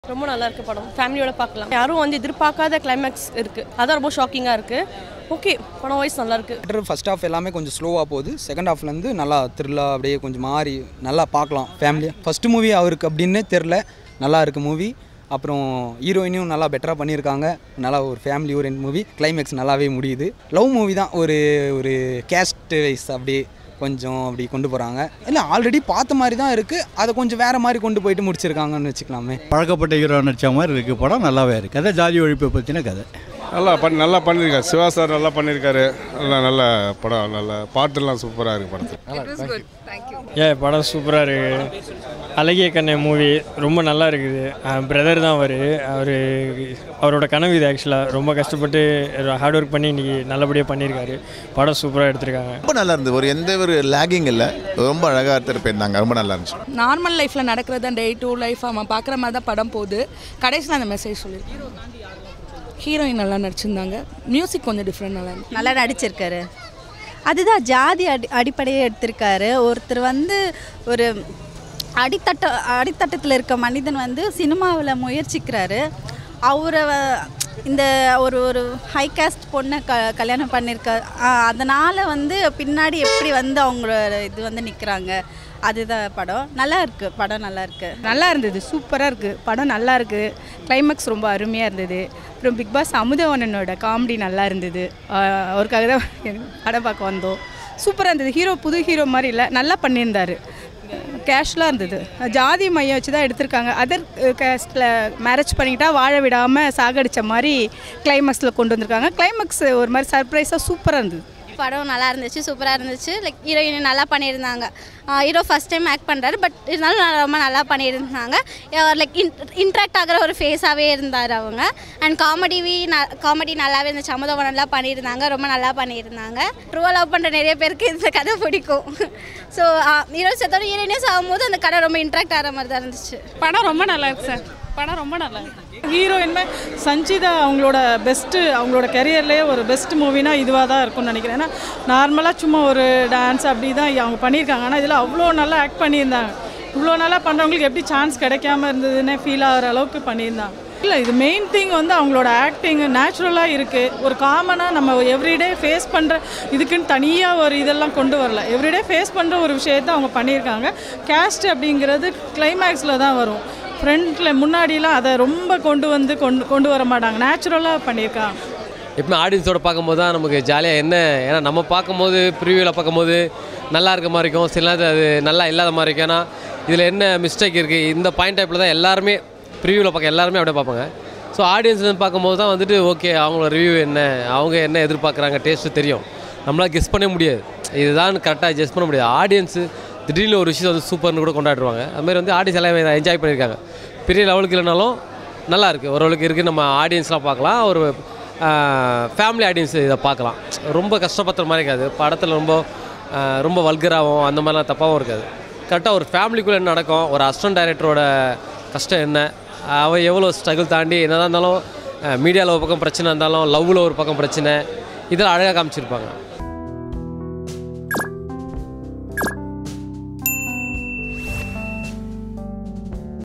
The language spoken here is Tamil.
ரொம்ப நல்லா இருக்கு படம் ஃபேமிலியோட பார்க்கலாம் யாரும் வந்து எதிர்பார்க்காத கிளைமேக்ஸ் இருக்கு அதான் ரொம்ப ஷாக்கிங்காக இருக்கு ஓகே படம் வைஸ் நல்லா இருக்கு தேட்டர் ஃபஸ்ட் ஹாஃப் எல்லாமே கொஞ்சம் ஸ்லோவாக போகுது செகண்ட் ஹாஃப்லேருந்து நல்லா த்ரில்லாக அப்படியே கொஞ்சம் மாறி நல்லா பார்க்கலாம் ஃபேமிலியாக ஃபஸ்ட்டு மூவி அவருக்கு அப்படின்னே தெரில நல்லா இருக்கு மூவி அப்புறம் ஹீரோயினையும் நல்லா பெட்டராக பண்ணியிருக்காங்க நல்லா ஒரு ஃபேமிலி ஓரியன்ட் மூவி கிளைமேக்ஸ் நல்லாவே முடியுது லவ் மூவி தான் ஒரு ஒரு கேஸ்ட் வைஸ் அப்படியே கொஞ்சம் அப்படி கொண்டு போகிறாங்க இல்லை ஆல்ரெடி பார்த்த மாதிரி தான் இருக்குது அதை கொஞ்சம் வேறு மாதிரி கொண்டு போயிட்டு முடிச்சிருக்காங்கன்னு வச்சுக்கலாமே பழக்கப்பட்ட ஹீரோ நடித்த மாதிரி இருக்குது படம் நல்லாவே இருக்குது கதை ஜாதி ஒழிப்பை பற்றின கதை நல்லா பண்ணி நல்லா பண்ணியிருக்காரு சிவா சார் நல்லா பண்ணியிருக்காரு நல்லா நல்ல படம் நல்ல பாட்டுலாம் சூப்பராக இருக்குது படத்துக்கு ஏ படம் சூப்பராக இருக்குது அழகிய கண்ணை மூவி ரொம்ப நல்லா இருக்குது பிரதர் தான் அவர் அவர் அவரோட கனவு இது ஆக்சுவலாக ரொம்ப கஷ்டப்பட்டு ஹார்ட் ஒர்க் பண்ணி இன்றைக்கி நல்லபடியாக பண்ணியிருக்காரு படம் சூப்பராக எடுத்திருக்காங்க ரொம்ப நல்லா இருந்தது ஒரு எந்த ஒரு லேகிங் இல்லை ரொம்ப அழகாக எடுத்துகிட்டு போயிருந்தாங்க ரொம்ப நல்லா இருந்துச்சு நார்மல் லைஃப்பில் நடக்கிறது தான் டே டு லைஃப் அவன் பார்க்குற மாதிரி தான் படம் போகுது கடைசியில் அந்த மெசேஜ் சொல்லியிருக்கேன் ஹீரோயின் நல்லா நடிச்சிருந்தாங்க மியூசிக் கொஞ்சம் டிஃப்ரெண்ட் நல்லா இருந்துச்சு நல்லா நடிச்சிருக்காரு அதுதான் ஜாதி அடி அடிப்படையை எடுத்திருக்காரு ஒருத்தர் வந்து ஒரு அடித்தட்ட அடித்தட்டத்தில் இருக்க மனிதன் வந்து சினிமாவில் முயற்சிக்கிறாரு அவரை வ- இந்த ஒரு ஒரு ஹை காஸ்ட் பொண்ணை க கல்யாணம் பண்ணியிருக்க அதனால் வந்து பின்னாடி எப்படி வந்து அவங்களோட இது வந்து நிற்கிறாங்க அதுதான் படம் நல்லா இருக்கு படம் நல்லா இருக்கு நல்லா இருந்தது சூப்பராக இருக்குது படம் நல்லா இருக்குது கிளைமேக்ஸ் ரொம்ப அருமையாக இருந்தது அப்புறம் பிக் பாஸ் அமுதவனனோட காமெடி நல்லா இருந்தது ஆஹ் அவருக்காக தான் எனக்கு படம் பார்க்க வந்தோம் சூப்பராக இருந்தது ஹீரோ புது ஹீரோ மாதிரி இல்லை நல்லா பண்ணியிருந்தார் கேஷ்லாம் இருந்தது ஜாதி மையம் வச்சு தான் எடுத்திருக்காங்க அதர் கேஸ்டில் மேரேஜ் பண்ணிக்கிட்டா வாழ விடாமல் சாகடிச்ச மாதிரி கிளைமேக்ஸில் கொண்டு வந்திருக்காங்க கிளைமேக்ஸ் ஒரு மாதிரி சர்ப்ரைஸாக சூப்பராக இருந்தது படம் நல்லா இருந்துச்சு சூப்பராக இருந்துச்சு லைக் ஹீரோயின் நல்லா பண்ணியிருந்தாங்க ஹீரோ ஃபஸ்ட் டைம் ஆக்ட் பண்ணுறாரு பட் இருந்தாலும் நல்லா- ரொம்ப நல்லா பண்ணியிருந்தாங்க லைக் இன்ட்ராக்ட் ஆகிற ஒரு ஃபேஸாகவே இருந்தார் அவங்க அண்ட் காமெடிவி காமெடி நல்லாவே இருந்துச்சு அமுதவனம்லாம் பண்ணியிருந்தாங்க ரொம்ப நல்லா பண்ணியிருந்தாங்க ட்ரூவாக லவ் பண்ணுற நிறைய பேருக்கு இந்த கதை பிடிக்கும் ஸோ ஹீரோ செத்தோட ஹீரோயினே சாகும்போது அந்த கதை ரொம்ப இன்ட்ராக்ட் ஆகிற மாதிரி தான் இருந்துச்சு படம் ரொம்ப நல்லா இருக்கு சார் படம் ரொம்ப நல்லா இருக்கு ஹீரோயின்மே சஞ்சிதா அவங்களோட பெஸ்ட்டு அவங்களோட கெரியர்லேயே ஒரு பெஸ்ட் மூவினா இதுவாக தான் இருக்கும்னு நினைக்கிறேன் ஏன்னா நார்மலாக சும்மா ஒரு டான்ஸ் அப்படி தான் அவங்க பண்ணியிருக்காங்க ஆனால் இதில் அவ்வளோ நல்லா ஆக்ட் பண்ணியிருந்தாங்க இவ்வளோ நல்லா பண்ணுறவங்களுக்கு எப்படி சான்ஸ் கிடைக்காம இருந்ததுன்னே ஃபீல் ஆகிற அளவுக்கு பண்ணியிருந்தாங்க இல்லை இது மெயின் திங் வந்து அவங்களோட ஆக்டிங் நேச்சுரலாக இருக்குது ஒரு காமனாக நம்ம எவ்ரிடே ஃபேஸ் பண்ணுற இதுக்குன்னு தனியாக ஒரு இதெல்லாம் கொண்டு வரல எவ்ரிடே ஃபேஸ் பண்ணுற ஒரு விஷயத்தை அவங்க பண்ணியிருக்காங்க கேஸ்ட் அப்படிங்கிறது கிளைமேக்ஸில் தான் வரும் ஃப்ரண்ட்டில் முன்னாடிலாம் அதை ரொம்ப கொண்டு வந்து கொண்டு கொண்டு வர மாட்டாங்க நேச்சுரலாக பண்ணியிருக்காங்க எப்பவுமே ஆடியன்ஸோட பார்க்கும்போது தான் நமக்கு ஜாலியாக என்ன ஏன்னா நம்ம பார்க்கும்போது ப்ரிவியூவில் பார்க்கும்போது நல்லா இருக்க மாதிரி இருக்கும் சில நேரத்தில் அது நல்லா இல்லாத மாதிரி இருக்கும் ஏன்னா இதில் என்ன மிஸ்டேக் இருக்குது இந்த பாயிண்ட் டைப்பில் தான் எல்லாருமே ப்ரிவியூவில் பார்க்க எல்லாருமே அப்படியே பார்ப்பாங்க ஸோ ஆடியன்ஸ்லேருந்து பார்க்கும்போது தான் வந்துட்டு ஓகே அவங்களோட ரிவ்யூ என்ன அவங்க என்ன எதிர்பார்க்குறாங்க டேஸ்ட்டு தெரியும் நம்மளால் கெஸ் பண்ண முடியாது இதுதான் கரெக்டாக கெஸ் பண்ண முடியாது ஆடியன்ஸு திடீர்னு ஒரு விஷயம் வந்து சூப்பர்னு கூட கொண்டாடுவாங்க அது மாதிரி வந்து ஆடியன்ஸ் எல்லாமே என்ஜாய் பண்ணியிருக்காங்க பெரிய லெவலுக்கு இல்லைனாலும் நல்லா இருக்குது ஓரளவுக்கு இருக்குது நம்ம ஆடியன்ஸ்லாம் பார்க்கலாம் ஒரு ஃபேமிலி ஆடியன்ஸ் இதை பார்க்கலாம் ரொம்ப கஷ்டப்படுற மாதிரி இருக்காது படத்தில் ரொம்ப ஆஹ், ரொம்ப வல்கராகவும் அந்த மாதிரிலாம் தப்பாகவும் இருக்காது கரெக்டாக ஒரு ஃபேமிலிக்குள்ளே என்ன நடக்கும் ஒரு அசிஸ்டன்ட் டைரக்டரோட கஷ்டம் என்ன அவன் எவ்வளோ ஸ்ட்ரகிள் தாண்டி என்னதான் இருந்தாலும் மீடியாவில் ஒரு பக்கம் பிரச்சனை இருந்தாலும் லவ்வில் ஒரு பக்கம் பிரச்சனை இதெல்லாம் அழகாக காமிச்சிருப்பாங்க